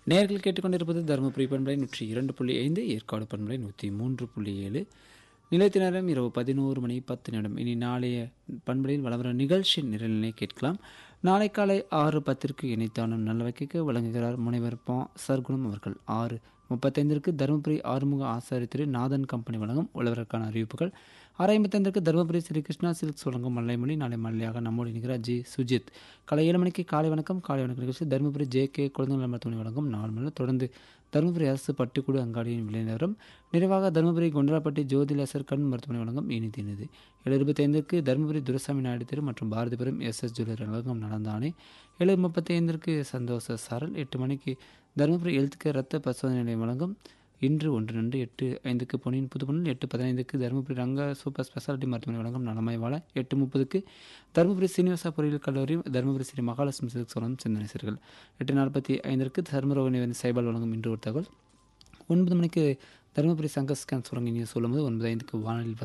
நேர்கள் கேட்டுக்கொண்டிருப்பது தருமபுரி பண்பலை நூற்றி இரண்டு புள்ளி ஐந்து ஏற்காடு பண்பலை நூற்றி மூன்று புள்ளி ஏழு நிலைத்த நேரம் இரவு பதினோரு மணி பத்து நிமிடம் இனி நாளைய பண்பலையில் வளவர நிகழ்ச்சி நிரலினை கேட்கலாம் நாளை காலை ஆறு பத்திற்கு இணைத்தானும் நல்லவைக்கு வழங்குகிறார் முனைவர் பா சர்க்குணம் அவர்கள் ஆறு முப்பத்தைந்திற்கு தருமபுரி ஆறுமுக ஆசாரி திரு நாதன் கம்பெனி வழங்கும் உழவருக்கான அறிவிப்புகள் ஆறு ஐம்பத்தைந்திற்கு தருமபுரி ஸ்ரீ கிருஷ்ணா சில்க்ஸ் வழங்கும் மல்லைமொழி நாளை மல்லையாக நம்மோடு இணைகிறார் ஜி சுஜித் காலை ஏழு மணிக்கு காலை வணக்கம் காலை வணக்கம் நிகழ்ச்சி தருமபுரி ஜே கே குழந்தைகள் மருத்துவமனை வழங்கும் நாலு மணி தொடர்ந்து தருமபுரி அரசு பட்டுக்கூடு அங்காடியின் விளைநிலவரம் நிறைவாக தருமபுரி கொண்டராப்பட்டி ஜோதிலாசர் கண் மருத்துவமனை வழங்கும் இனிது இனிது ஏழு இருபத்தைந்திற்கு தருமபுரி துரசாமி நாயுடு தெரு மற்றும் பாரதிபுரம் எஸ் எஸ் ஜுவல்லர் வழங்கும் நடந்தானே ஏழு முப்பத்தி ஐந்திற்கு சந்தோஷ சாரல் எட்டு மணிக்கு தருமபுரி எழுத்துக்கு ரத்த பரிசோதனை நிலையம் வழங்கும் இன்று ஒன்று ரெண்டு எட்டு ஐந்துக்கு பொன்னியின் புதுப்பொண்ணில் எட்டு பதினைந்துக்கு தருமபுரி ரங்க சூப்பர் ஸ்பெஷாலிட்டி மருத்துவமனை வழங்கும் நலமாய் வாழ எட்டு முப்பதுக்கு தருமபுரி சீனிவாசா பொறியியல் கல்லூரி தருமபுரி ஸ்ரீ மகாலட்சுமி சில்க்ஸ் வழங்கும் சிந்தனை சிறுகள் எட்டு நாற்பத்தி ஐந்திற்கு தர்மரோக நிவன் சைபால் வழங்கும் இன்று ஒரு தகவல் ஒன்பது மணிக்கு தருமபுரி சங்கர் ஸ்கேன்ஸ் வழங்கிய சொல்லும்போது ஒன்பது ஐந்துக்கு வானொலி